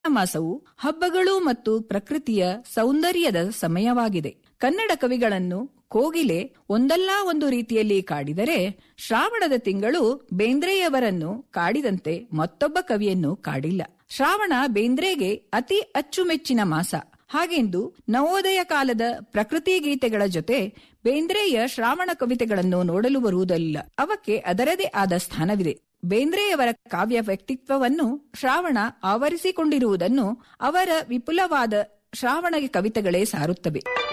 ಮಾಸವು ಹಬ್ಬಗಳು ಮತ್ತು ಪ್ರಕೃತಿಯ ಸೌಂದರ್ಯದ ಸಮಯವಾಗಿದೆ ಕನ್ನಡ ಕವಿಗಳನ್ನು ಕೋಗಿಲೆ ಒಂದಲ್ಲ ಒಂದು ರೀತಿಯಲ್ಲಿ ಕಾಡಿದರೆ ಶ್ರಾವಣದ ತಿಂಗಳು ಬೇಂದ್ರೆಯವರನ್ನು ಕಾಡಿದಂತೆ ಮತ್ತೊಬ್ಬ ಕವಿಯನ್ನು ಕಾಡಿಲ್ಲ ಶ್ರಾವಣ ಬೇಂದ್ರೆಗೆ ಅತಿ ಅಚ್ಚುಮೆಚ್ಚಿನ ಮಾಸ ಹಾಗೆಂದು ನವೋದಯ ಕಾಲದ ಪ್ರಕೃತಿ ಗೀತೆಗಳ ಜೊತೆ ಬೇಂದ್ರೆಯ ಶ್ರಾವಣ ಕವಿತೆಗಳನ್ನು ನೋಡಲು ಬರುವುದಲ್ಲ ಅವಕ್ಕೆ ಅದರದೇ ಆದ ಸ್ಥಾನವಿದೆ ಬೇಂದ್ರೆಯವರ ಕಾವ್ಯ ವ್ಯಕ್ತಿತ್ವವನ್ನು ಶ್ರಾವಣ ಆವರಿಸಿಕೊಂಡಿರುವುದನ್ನು ಅವರ ವಿಪುಲವಾದ ಶ್ರಾವಣ ಕವಿತೆಗಳೇ ಸಾರುತ್ತವೆ